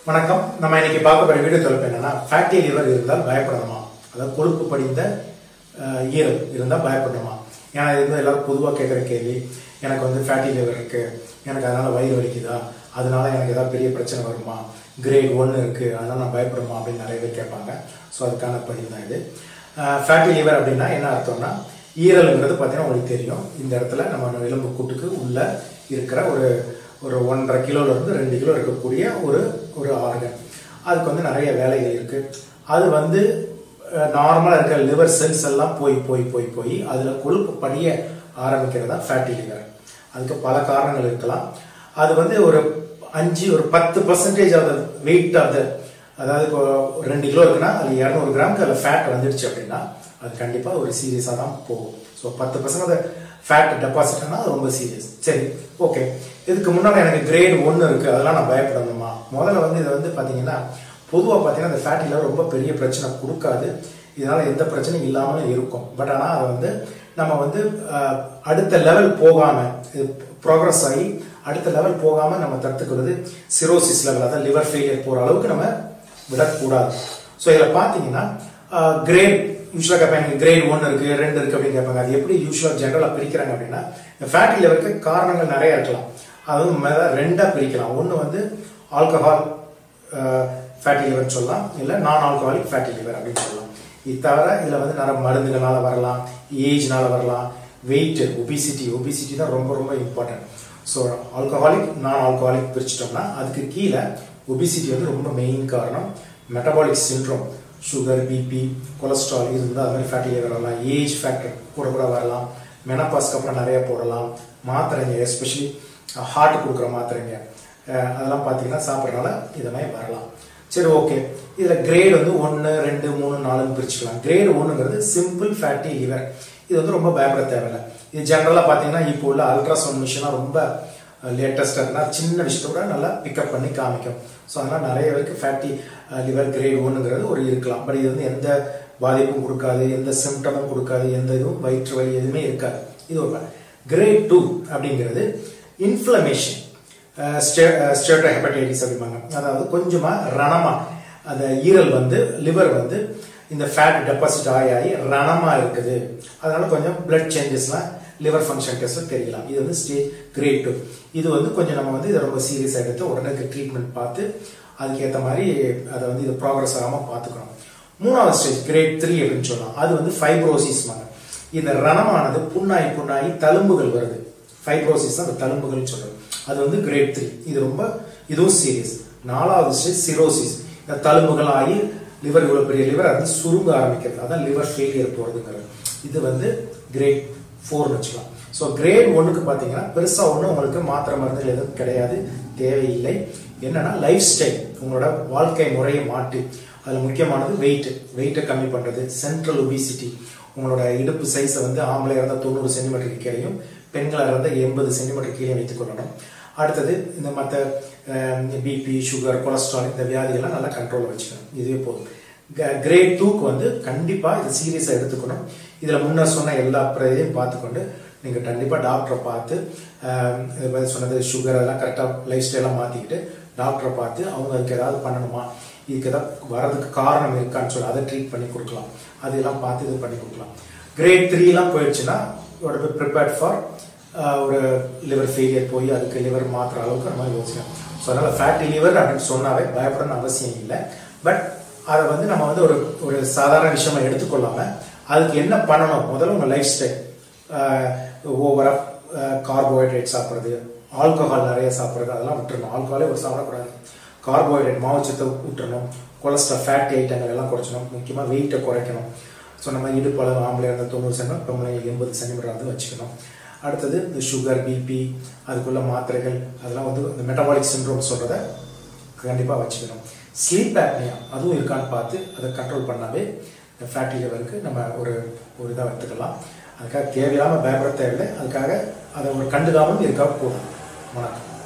வணக்கம் நம்ம இன்னைக்கு பார்க்க போற வீடியோ தலைப்பு என்னன்னா ஃபேட்டி லிவர் இருந்தால் பயப்படணுமா அதாவது கொழுப்பு படிந்த அஹ், ஈரல் இருந்தால் பயப்படணுமா ஏன்னா இது வந்து எல்லாரும் பொதுவாக கேட்குற கேள்வி எனக்கு வந்து ஃபேட்டி லிவர் இருக்கு எனக்கு அதனால வயிறு வலிக்குதா அதனால எனக்கு ஏதாவது பெரிய பிரச்சனை வருமா கிரேட் ஒன்று இருக்கு அதனால நான் பயப்படுமா அப்படின்னு நிறைய பேர் கேட்பாங்க ஸோ அதுக்கான பதிவு தான் இது ஃபேட்டி லிவர் அப்படின்னா என்ன அர்த்தம்னா ஈரல்ங்கிறது பார்த்தீங்கன்னா உங்களுக்கு தெரியும் இந்த இடத்துல நம்ம எலும்பு கூட்டுக்கு உள்ள இருக்கிற ஒரு ஒரு ஒன்றரை கிலோல இருந்து ரெண்டு கிலோ இருக்கக்கூடிய ஒரு ஒரு ஆர்கன் அதுக்கு வந்து நிறைய வேலைகள் இருக்கு அது வந்து நார்மலாக இருக்கிற லிவர் செல்ஸ் எல்லாம் போய் போய் போய் போய் அதில் கொழுப்பு படிய ஆரம்பிக்கிறது தான் ஃபேட்டி லிவர் அதுக்கு பல காரணங்கள் இருக்கலாம் அது வந்து ஒரு அஞ்சு ஒரு பத்து percentage of the weight of the அதாவது இப்போ ஒரு ரெண்டு கிலோ இருக்குன்னா அது இரநூறு கிராமுக்கு அதில் ஃபேட் வந்துடுச்சு அப்படின்னா அது கண்டிப்பாக ஒரு சீரியஸாக தான் போகும் ஸோ பத்து பர்சன்ட் ஃபேட் டெபாசிட்னா அது ரொம்ப சீரியஸ் சரி ஓகே இதுக்கு முன்னாடி எனக்கு கிரேட் ஒன்று இருக்குது அதெல்லாம் நான் பயப்படணுமா முதல்ல வந்து இதை வந்து பார்த்தீங்கன்னா பொதுவாக பார்த்தீங்கன்னா இந்த ஃபேட் லிவர் ரொம்ப பெரிய பிரச்சனை கொடுக்காது இதனால் எந்த பிரச்சனையும் இல்லாமலும் இருக்கும் பட் ஆனால் அதை வந்து நம்ம வந்து அஹ், அடுத்த லெவல் போகாமல் ப்ராக்ரஸ் ஆகி அடுத்த லெவல் போகாமல் நம்ம தடுத்துக்கிறது சிரோசிஸ் லெவல் அதாவது லிவர் ஃபெயிலியர் போகிற அளவுக்கு நம்ம விடக்கூடாது ஸோ இதில் பார்த்தீங்கன்னா கிரேட் யூஸ்வலாக கேட்பாங்க கிரேட் ஒன்று இருக்குது ரெண்டு இருக்குது அப்படின்னு கேட்பாங்க அது எப்படி யூஸ்வலாக ஜென்ரலாக பிரிக்கிறாங்க அப்படின்னா இந்த ஃபேட்டி லிவருக்கு காரணங்கள் நிறைய இருக்கலாம் அதுவும் மேலே ரெண்டாக பிரிக்கலாம் ஒன்று வந்து ஆல்கஹால் ஃபேட்டி லிவர்னு சொல்லலாம் இல்லை நான் ஆல்கஹாலிக் ஃபேட்டி லிவர் அப்படின்னு சொல்லலாம் இது தவிர இதில் வந்து நிறைய மருந்துகளால வரலாம் ஏஜ்னால வரலாம் வெயிட் ஒபிசிட்டி ஒபிசிட்டி தான் ரொம்ப ரொம்ப important so alcoholic non alcoholic பிரிச்சிட்டோம்னா அதுக்கு கீழே ஒபிசிட்டி வந்து ரொம்ப மெயின் காரணம் metabolic syndrome sugar BP cholesterol இருந்தால் அது மாதிரி ஃபேட்டி லிவர் வரலாம் ஏஜ் ஃபேக்டர் கூட கூட வரலாம் மெனப்பாஸ்க்கு அப்புறம் நிறைய போடலாம் மாத்திரைங்க எஸ்பெஷலி ஹார்ட் கொடுக்குற மாத்திரைங்க அஹ் அதெல்லாம் பார்த்தீங்கன்னா சாப்பிட்றதுனால இது மாதிரி வரலாம் சரி ஓகே இதில் கிரேட் வந்து ஒன்று ரெண்டு மூணு நாலுன்னு பிரிச்சுக்கலாம் கிரேட் ஒன்றுங்கிறது சிம்பிள் ஃபேட்டி லிவர் இது வந்து ரொம்ப பயப்பட தேவையில்லை இது ஜென்ரலாக பார்த்தீங்கன்னா இப்போ உள்ள அல்ட்ராசவுண்ட் மிஷினாக ரொம்ப லேட்டஸ்டாக இருந்தால் சின்ன விஷயத்த கூட நல்லா பிக்கப் பண்ணி காமிக்கும் ஸோ அதனால் நிறைய பேருக்கு ஃபேட்டி லிவர் கிரேட் ஒன்றுங்கிறது ஒரு இருக்கலாம் பட் இது வந்து எந்த பாதிப்பும் கொடுக்காது எந்த சிம்டமும் கொடுக்காது எந்த இதுவும் வயிற்று வலி எதுவுமே இருக்காது இது ஒரு கிரேட் டூ அப்படிங்கிறது இன்ஃப்ளமேஷன் ஸ்டேட்டோ ஹெப்படைட்டிஸ் அப்படிம்பாங்க அதாவது கொஞ்சமாக ரணமா அந்த ஈரல் வந்து லிவர் வந்து இந்த ஃபேட் டெபாசிட் ஆகி ஆகி ரணமா இருக்குது அதனால கொஞ்சம் பிளட் சேஞ்சஸ்லாம் லிவர் ஃபங்க்ஷன் டெஸ்ட்ல தெரியலாம் இது வந்து ஸ்டேஜ் கிரேட் டூ இது வந்து கொஞ்சம் நம்ம வந்து இதை ரொம்ப சீரியஸாக எடுத்து உடனே ட்ரீட்மெண்ட் பார்த்து அதுக்கேற்ற மாதிரி அதை வந்து இது ப்ராக்ரஸ் ஆகாமல் பார்த்துக்கணும் மூணாவது ஸ்டேஜ் கிரேட் த்ரீ அப்படின்னு சொல்லலாம் அது வந்து ஃபைப்ரோசிஸ் இந்த ரணமானது புண்ணாய் புண்ணாயி தழும்புகள் வருது ஃபைப்ரோசிஸ் அந்த தழும்புகள் சொல்றது அது வந்து கிரேட் த்ரீ இது ரொம்ப இதுவும் சீரியஸ் நாலாவது ஸ்டேஜ் சிரோசிஸ் இந்த தழும்புகள் ஆகி லிவர் இவ்வளோ பெரிய லிவர் அது வந்து சுருங்க ஆரம்பிக்கிறது அதான் லிவர் ஃபெயிலியர் போகிறதுங்கிறது இது வந்து கிரேட் ஃபோர்னு வச்சுக்கலாம் ஸோ கிரேட் ஒன்றுக்கு பார்த்தீங்கன்னா பெருசாக ஒன்றும் உங்களுக்கு மாத்திரை மருந்துகள் எதுவும் கிடையாது தேவையில்லை என்னன்னா லைஃப் ஸ்டைல் உங்களோட வாழ்க்கை முறையை மாற்றி அதில் முக்கியமானது வெயிட் வெயிட்டை கம்மி பண்ணுறது சென்ட்ரல் ஒபிசிட்டி உங்களோட இடுப்பு சைஸை வந்து ஆம்பளையாக இருந்தால் தொண்ணூறு சென்டிமீட்டருக்கு கீழையும் பெண்களாக இருந்தால் எண்பது சென்டிமீட்டர் கீழே வைத்துக் கொள்ளணும் அடுத்தது இந்த மற்ற பிபி சுகர் கொலஸ்ட்ரால் இந்த வியாதிகள்லாம் நல்லா கண்ட்ரோலில் வச்சுக்கணும் இதுவே போதும் கிரேட் டூக்கு வந்து கண்டிப்பாக இது சீரியஸாக எடுத்துக்கணும் இதில் முன்னர் சொன்ன எல்லா இதையும் பார்த்துக்கொண்டு நீங்கள் கண்டிப்பாக டாக்டரை பார்த்து அஹ், இது மாதிரி சொன்னது சுகர் அதெல்லாம் கரெக்டாக லைஃப் ஸ்டைலாக மாற்றிக்கிட்டு டாக்டரை பார்த்து அவங்க அதுக்கு ஏதாவது பண்ணணுமா இதுக்கு ஏதாவது வரதுக்கு காரணம் இருக்கான்னு சொல்லி அதை ட்ரீட் பண்ணி கொடுக்கலாம் அதெல்லாம் பார்த்து இது பண்ணி கொடுக்கலாம் கிரேட் த்ரீலாம் போயிடுச்சுன்னா பி ப்ரிப்பேர்ட் ஃபார் ஒரு லிவர் ஃபெயிலியர் போய் அதுக்கு லிவர் மாற்றுற அளவுக்கு நம்ம யோசிக்கணும் ஸோ அதனால் ஃபேட்டி லிவர் அப்படின்னு சொன்னாவே பயப்படணும்னு அவசியம் இல்லை பட் அதை வந்து நம்ம வந்து ஒரு ஒரு சாதாரண விஷயமா எடுத்துக்கொள்ளாம அதுக்கு என்ன பண்ணணும் முதல்ல உங்கள் லைஃப் ஸ்டைல் ஓவராக கார்போஹைட்ரேட் சாப்பிட்றது ஆல்கஹால் நிறைய சாப்பிட்றது அதெல்லாம் விட்டுறணும் ஆல்கஹாலே ஒரு சாப்பிடக்கூடாது கார்போஹைட்ரேட் மாவுச்சத்தை விட்டுறணும் கொலஸ்ட்ரால் ஃபேட்டி ஐட்டங்கள் எல்லாம் குறைச்சணும் முக்கியமாக வெயிட்டை குறைக்கணும் ஸோ நம்ம இடுப்பளவு ஆம்பளை இருந்தால் தொண்ணூறு சென்டிமீட்டர் பொம்பளை எண்பது சென்டிமீட்டர் வந்து வச்சுக்கணும் அடுத்தது இந்த சுகர் பிபி அதுக்குள்ள மாத்திரைகள் அதெல்லாம் வந்து இந்த மெட்டபாலிக் சிண்ட்ரோம் சொல்கிறத கண்டிப்பாக வச்சுக்கணும் ஸ்லீப் ஆப்னியா அதுவும் இருக்கான்னு பார்த்து அதை கண்ட்ரோல் பண்ணாவே ஃபேட்டி லிவருக்கு நம்ம ஒரு ஒரு இதாக எடுத்துக்கலாம் அதுக்காக தேவையில்லாமல் பயப்பட தேவையில்லை அதுக்காக அதை ஒரு கண்டுக்காமல் இருக்க கூடாது வணக்கம்